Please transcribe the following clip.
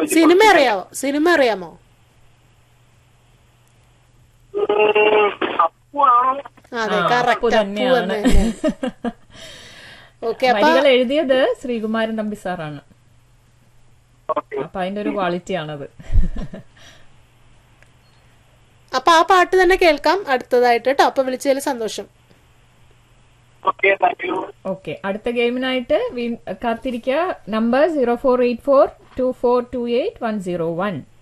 ചോദിച്ചു സിനിമ അറിയാവോ സിനിമ അറിയാമോ അപ്പു ആണോ അതെ ആ, അപ്പു കറക്റ്റ് തന്നെയാണ് ഓക്കെ അപ്പൊ വരികൾ എഴുതിയത് ശ്രീകുമാരൻ തമ്പി സാറാണ് ഓക്കെ അപ്പൊ അതിന്റെ ഒരു ക്വാളിറ്റി ആണത് അപ്പൊ ആ പാട്ട് തന്നെ കേൾക്കാം അടുത്തതായിട്ട് കേട്ടോ അപ്പൊ വിളിച്ചതിൽ സന്തോഷം ഓക്കെ താങ്ക് യു ഓക്കെ അടുത്ത ഗെയിമിനായിട്ട് വീ- കാത്തിരിക്കുക number zero four eight four two four two eight one zero one